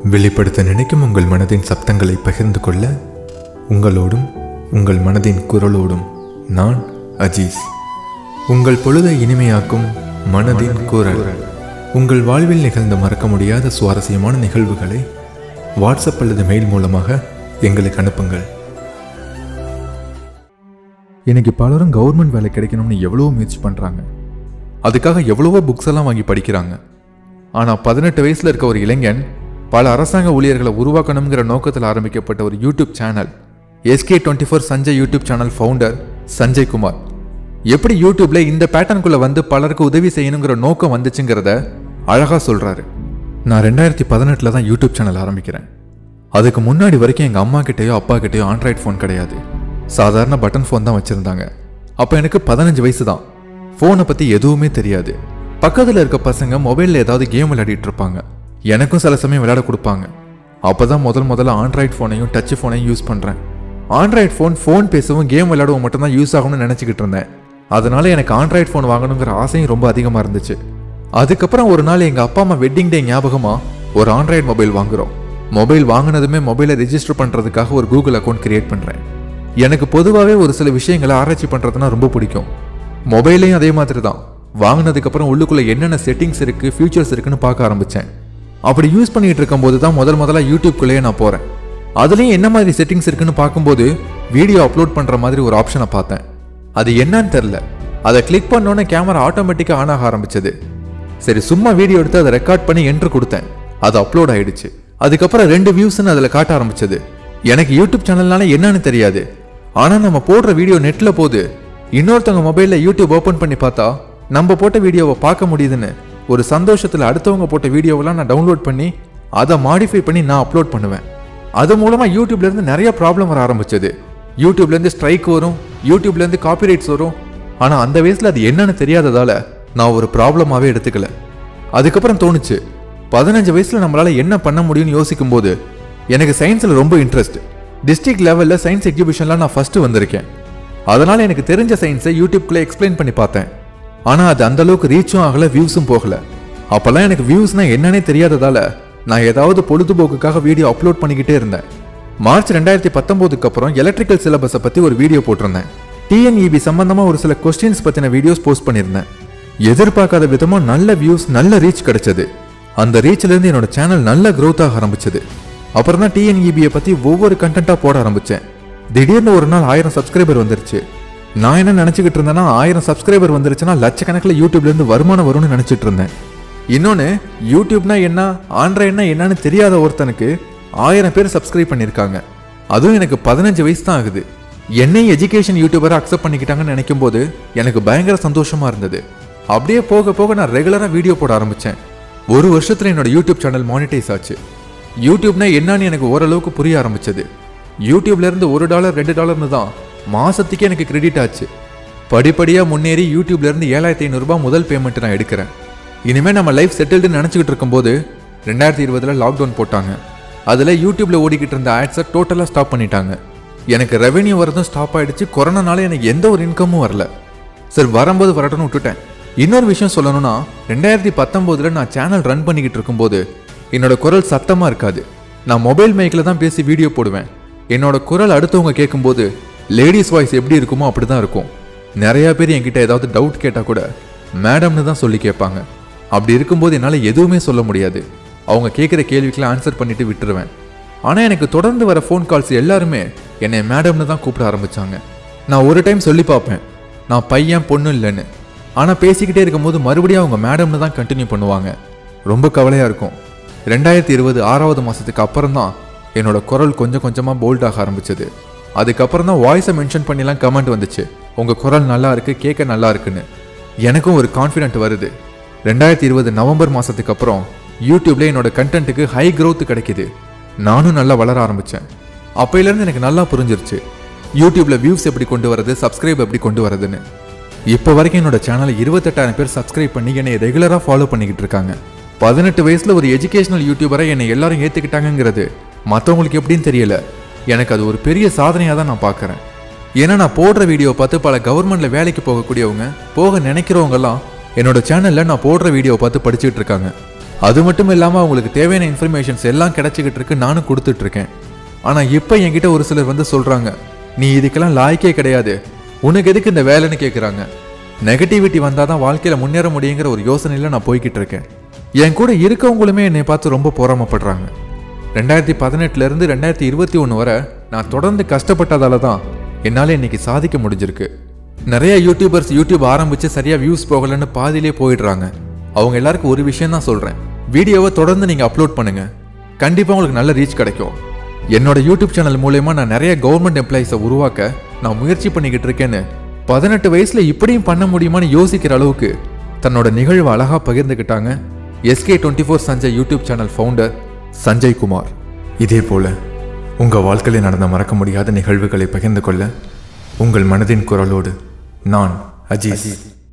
வெளிப்படுத்த நினைக்கும் உங்கள் மனதின் சப்தங்களை பகிர்ந்து கொள்ள உங்களோடும் உங்கள் மனதின் குரலோடும் நான் அஜீஸ் உங்கள் பொழுதை இனிமையாக்கும் மனதின் குரல் உங்கள் வாழ்வில் நிகழ்ந்த மறக்க முடியாத சுவாரஸ்யமான நிகழ்வுகளை வாட்ஸ்அப் அல்லது மெயில் மூலமாக எங்களுக்கு அனுப்புங்கள் இன்னைக்கு பலரும் கவர்மெண்ட் வேலை கிடைக்கணும்னு எவ்வளவோ முயற்சி பண்ணுறாங்க அதுக்காக எவ்வளவோ புக்ஸ் எல்லாம் வாங்கி படிக்கிறாங்க ஆனால் பதினெட்டு வயசில் இருக்க ஒரு இளைஞன் பல அரசாங்க ஊழியர்களை உருவாக்கணுங்கிற நோக்கத்தில் ஆரம்பிக்கப்பட்ட ஒரு YouTube channel SK twenty four Sanjay YouTube channel founder Sanjay Kumar எப்படி யூடியூப்ல இந்த பேட்டர்னுக்குள்ள வந்து பலருக்கு உதவி செய்யணுங்கிற நோக்கம் வந்துச்சுங்கிறத அழகா சொல்றாரு நான் ரெண்டாயிரத்தி பதினெட்டில் தான் யூடியூப் சேனல் ஆரம்பிக்கிறேன் அதுக்கு முன்னாடி வரைக்கும் எங்கள் அம்மா கிட்டேயோ அப்பா கிட்டேயோ ஆண்ட்ராய்ட் ஃபோன் கிடையாது சாதாரண பட்டன் ஃபோன் தான் வச்சுருந்தாங்க அப்போ எனக்கு பதினஞ்சு வயசு தான் ஃபோனை பற்றி எதுவுமே தெரியாது பக்கத்தில் இருக்க பசங்க மொபைலில் ஏதாவது கேம் விளையாடிட்டு இருப்பாங்க எனக்கும் சில சமயம் விளையாட கொடுப்பாங்க அப்போ தான் முதல் முதல்ல ஆண்ட்ராய்ட் ஃபோனையும் டச் ஃபோனையும் யூஸ் பண்ணுறேன் ஆண்ட்ராய்ட் ஃபோன் ஃபோன் பேசவும் கேம் விளையாடவும் மட்டும்தான் யூஸ் ஆகும்னு நினச்சிக்கிட்டு இருந்தேன் அதனால எனக்கு ஆண்ட்ராய்ட் ஃபோன் வாங்கணுங்கிற ஆசையும் ரொம்ப அதிகமாக இருந்துச்சு அதுக்கப்புறம் ஒரு நாள் எங்கள் அப்பா அம்மா வெட்டிங் டே ஞாபகமாக ஒரு ஆண்ட்ராய்டு மொபைல் வாங்குறோம் மொபைல் வாங்கினதுமே மொபைலை ரெஜிஸ்டர் பண்ணுறதுக்காக ஒரு கூகுள் அக்கௌண்ட் கிரியேட் பண்ணுறேன் எனக்கு பொதுவாகவே ஒரு சில விஷயங்களை ஆராய்ச்சி பண்ணுறதுனா ரொம்ப பிடிக்கும் மொபைலையும் அதே மாதிரி தான் வாங்கினதுக்கப்புறம் உள்ளுக்குள்ளே என்னென்ன செட்டிங்ஸ் இருக்குது ஃபியூச்சர்ஸ் இருக்குன்னு பார்க்க ஆரம்பித்தேன் அப்படி யூஸ் பண்ணிட்டு இருக்கும்போது தான் முதல் முதல்ல யூடியூப்குள்ளேயே நான் போகிறேன் அதுலேயும் என்ன மாதிரி செட்டிங்ஸ் இருக்குன்னு பார்க்கும்போது வீடியோ அப்லோட் பண்ணுற மாதிரி ஒரு ஆப்ஷனை பார்த்தேன் அது என்னன்னு தெரில அதை கிளிக் பண்ணோன்னே கேமரா ஆட்டோமேட்டிக்காக ஆன் ஆக ஆரம்பிச்சது சரி சும்மா வீடியோ எடுத்து அதை ரெக்கார்ட் பண்ணி என்ட்ரு கொடுத்தேன் அது அப்லோட் ஆயிடுச்சு அதுக்கப்புறம் ரெண்டு வியூஸ்னு அதில் காட்ட ஆரம்பிச்சது எனக்கு யூடியூப் சேனல்னால என்னன்னு தெரியாது ஆனால் நம்ம போடுற வீடியோ நெட்டில் போகுது இன்னொருத்தவங்க மொபைலில் யூடியூப் ஓப்பன் பண்ணி பார்த்தா நம்ம போட்ட வீடியோவை பார்க்க முடியுதுன்னு ஒரு சந்தோஷத்தில் அடுத்தவங்க போட்ட வீடியோவெல்லாம் நான் டவுன்லோட் பண்ணி அதை மாடிஃபை பண்ணி நான் அப்லோட் பண்ணுவேன் அது மூலமாக யூடியூப்லேருந்து நிறைய ப்ராப்ளம் வர ஆரம்பிச்சது யூடியூப்லேருந்து ஸ்ட்ரைக் வரும் யூடியூப்லேருந்து காப்பிரைட்ஸ் வரும் ஆனால் அந்த வயசில் அது என்னன்னு தெரியாததால நான் ஒரு ப்ராப்ளமாகவே எடுத்துக்கல அதுக்கப்புறம் தோணுச்சு பதினஞ்சு வயசில் நம்மளால் என்ன பண்ண முடியும்னு யோசிக்கும் போது எனக்கு சயின்ஸில் ரொம்ப இன்ட்ரெஸ்ட் டிஸ்ட்ரிக்ட் லெவலில் சயின்ஸ் எக்ஸிபிஷன்லாம் நான் ஃபஸ்ட்டு வந்திருக்கேன் அதனால் எனக்கு தெரிஞ்ச சயின்ஸை யூடியூப்குள்ளே எக்ஸ்பிளைன் பண்ணி பார்த்தேன் ஆனால் அது அந்த அளவுக்கு ரீச்சும் ஆகலை வியூஸும் போகல அப்போல்லாம் எனக்கு வியூஸ்னால் என்னன்னே தெரியாததால நான் ஏதாவது பொழுதுபோக்குக்காக வீடியோ அப்லோட் பண்ணிக்கிட்டே இருந்தேன் மார்ச் ரெண்டாயிரத்தி பத்தொம்போதுக்கு அப்புறம் எலக்ட்ரிக்கல் சிலபஸை பற்றி ஒரு வீடியோ போட்டிருந்தேன் டிஎன்இபி சம்பந்தமாக ஒரு சில கொஸ்டின்ஸ் பற்றின வீடியோஸ் போஸ்ட் பண்ணியிருந்தேன் எதிர்பார்க்காத விதமாக நல்ல வியூஸ் நல்ல ரீச் கிடைச்சது அந்த ரீச்லேருந்து என்னோட சேனல் நல்ல growth ஆக ஆரம்பிச்சது அப்புறம் தான் டிஎன்இபியை பற்றி ஒவ்வொரு கண்டென்ட்டாக போட ஆரம்பித்தேன் திடீர்னு ஒரு நாள் ஆயிரம் சப்ஸ்கிரைபர் வந்துருச்சு நான் என்ன நினச்சிக்கிட்டு இருந்தேன்னா ஆயிரம் சப்ஸ்கிரைபர் வந்துருச்சுன்னா லட்சக்கணக்கில் யூடியூப்லேருந்து வருமானம் வரும்னு நினச்சிட்டு இருந்தேன் இன்னொன்று யூடியூப்னா என்ன ஆண்ட்ராய்ட்னா என்னன்னு தெரியாத ஒருத்தனுக்கு ஆயிரம் பேர் சப்ஸ்கிரைப் பண்ணியிருக்காங்க அதுவும் எனக்கு பதினஞ்சு வயசு தான் ஆகுது என்னை எஜுகேஷன் யூடியூபரை அக்செப்ட் பண்ணிக்கிட்டாங்கன்னு நினைக்கும் போது எனக்கு பயங்கர சந்தோஷமா இருந்தது அப்படியே போக போக நான் ரெகுலராக வீடியோ போட ஆரம்பித்தேன் ஒரு வருஷத்தில் என்னோட யூடியூப் சேனல் மானிட்டைஸ் ஆச்சு யூடியூப்னா என்னன்னு எனக்கு ஓரளவுக்கு புரிய ஆரம்பிச்சது யூடியூப்ல இருந்து ஒரு டாலர் ரெண்டு டாலர்னு தான் மாசத்துக்கே எனக்கு கிரெடிட் ஆச்சு படிப்படியாக முன்னேறி யூடியூப்ல இருந்து ஏழாயிரத்தி ஐநூறுரூபா முதல் பேமெண்ட் நான் எடுக்கிறேன் இனிமேல் நம்ம லைஃப் செட்டில்டுன்னு நினச்சிக்கிட்டு இருக்கும்போது ரெண்டாயிரத்தி இருபதில் லாக்டவுன் போட்டாங்க அதில் யூடியூப்ல ஓடிக்கிட்டு இருந்த ஆட்ஸை டோட்டலாக ஸ்டாப் பண்ணிட்டாங்க எனக்கு ரெவென்யூ வரதும் ஸ்டாப் ஆயிடுச்சு கொரோனானால எனக்கு எந்த ஒரு இன்கமும் வரல சரி வரும்போது வரட்டும்னு விட்டுட்டேன் இன்னொரு விஷயம் சொல்லணும்னா ரெண்டாயிரத்தி பத்தொம்போதில் நான் சேனல் ரன் பண்ணிக்கிட்டு இருக்கும்போது என்னோட குரல் சத்தமாக இருக்காது நான் மொபைல் மைக்கில் தான் பேசி வீடியோ போடுவேன் என்னோட குரல் அடுத்தவங்க கேட்கும்போது லேடிஸ் வாய்ஸ் எப்படி இருக்குமோ அப்படி தான் இருக்கும் நிறையா பேர் என்கிட்ட ஏதாவது டவுட் கேட்டால் கூட மேடம்னு தான் சொல்லி கேட்பாங்க அப்படி இருக்கும்போது என்னால் எதுவுமே சொல்ல முடியாது அவங்க கேட்குற கேள்விக்கெல்லாம் ஆன்சர் பண்ணிட்டு விட்டுருவேன் ஆனால் எனக்கு தொடர்ந்து வர ஃபோன் கால்ஸ் எல்லாருமே என்னை மேடம்னு தான் கூப்பிட ஆரம்பிச்சாங்க நான் ஒரு டைம் சொல்லி பார்ப்பேன் நான் பையன் பொண்ணு இல்லைன்னு ஆனால் பேசிக்கிட்டே இருக்கும்போது மறுபடியும் அவங்க மேடம்னு தான் கண்டினியூ பண்ணுவாங்க ரொம்ப கவலையாக இருக்கும் ரெண்டாயிரத்தி இருபது ஆறாவது மாதத்துக்கு அப்புறம் தான் என்னோட குரல் கொஞ்சம் கொஞ்சமாக போல்டாக ஆரம்பிச்சது அதுக்கப்புறம் தான் வாய்ஸை மென்ஷன் பண்ணிலாம் கமெண்ட் வந்துச்சு உங்கள் குரல் நல்லா இருக்கு கேட்க நல்லா இருக்குன்னு எனக்கும் ஒரு கான்ஃபிடென்ட் வருது ரெண்டாயிரத்தி இருபது நவம்பர் மாதத்துக்கு அப்புறம் யூடியூப்ல என்னோட கண்டென்ட்டுக்கு ஹை growth கிடைக்குது நானும் நல்லா வளர ஆரம்பித்தேன் அப்பையிலேருந்து எனக்கு நல்லா புரிஞ்சிருச்சு யூடியூப்ல வியூஸ் எப்படி கொண்டு வரது சப்ஸ்கிரைப் எப்படி கொண்டு வரதுன்னு இப்போ வரைக்கும் என்னோட சேனலை இருபத்தெட்டாயிரம் பேர் சப்ஸ்கிரைப் பண்ணி என்னை ரெகுலராக ஃபாலோ பண்ணிக்கிட்டு இருக்காங்க பதினெட்டு வயசில் ஒரு எஜுகேஷனல் யூடியூபரை என்னை எல்லாரும் ஏற்றுக்கிட்டாங்கங்கிறது மற்றவங்களுக்கு எப்படின்னு தெரியல எனக்கு அது ஒரு பெரிய சாதனையாக தான் நான் பார்க்குறேன் ஏன்னா நான் போடுற வீடியோ பார்த்து பல கவர்மெண்ட்ல வேலைக்கு போகக்கூடியவங்க போக நினைக்கிறவங்கலாம் என்னோட சேனல்ல நான் போடுற வீடியோ பார்த்து படிச்சுட்டு இருக்காங்க அது மட்டும் இல்லாமல் அவங்களுக்கு தேவையான இன்ஃபர்மேஷன்ஸ் எல்லாம் கிடைச்சிக்கிட்டு இருக்கு நானும் கொடுத்துட்டு இருக்கேன் ஆனால் இப்போ என்கிட்ட ஒரு சிலர் வந்து சொல்கிறாங்க நீ இதுக்கெல்லாம் லாய்க்கே கிடையாது உனக்கு எதுக்கு இந்த வேலைன்னு கேட்குறாங்க நெகட்டிவிட்டி வந்தால் தான் வாழ்க்கையில் முன்னேற முடியுங்கிற ஒரு யோசனையில் நான் போய்கிட்டு இருக்கேன் என் கூட இருக்கவங்களுமே என்னை பார்த்து ரொம்ப பொறாமப்படுறாங்க ரெண்டாயிரத்தி பதினெட்டுலேருந்து ரெண்டாயிரத்தி இருபத்தி ஒன்று வரை நான் தொடர்ந்து கஷ்டப்பட்டதால தான் என்னால் இன்னைக்கு சாதிக்க முடிஞ்சிருக்கு நிறைய யூடியூபர்ஸ் யூடியூப் ஆரம்பித்து சரியாக வியூஸ் போகலைன்னு பாதியிலே போயிடுறாங்க அவங்க எல்லாருக்கும் ஒரு விஷயம் தான் சொல்கிறேன் வீடியோவை தொடர்ந்து நீங்கள் அப்லோட் பண்ணுங்கள் கண்டிப்பாக உங்களுக்கு நல்ல ரீச் கிடைக்கும் என்னோட யூடியூப் சேனல் மூலயமா நான் நிறைய கவர்மெண்ட் எம்ப்ளாயிஸை உருவாக்க நான் முயற்சி பண்ணிக்கிட்டு இருக்கேன்னு பதினெட்டு வயசுல இப்படியும் பண்ண முடியுமான்னு யோசிக்கிற அளவுக்கு தன்னோட நிகழ்வை அழகா பகிர்ந்துக்கிட்டாங்க SK twenty four Sanjay YouTube channel founder Sanjay Kumar இதே போல உங்க வாழ்க்கையில் நடந்த மறக்க முடியாத நிகழ்வுகளை பகிர்ந்து கொள்ள உங்கள் மனதின் குரலோடு நான் அஜீஸ்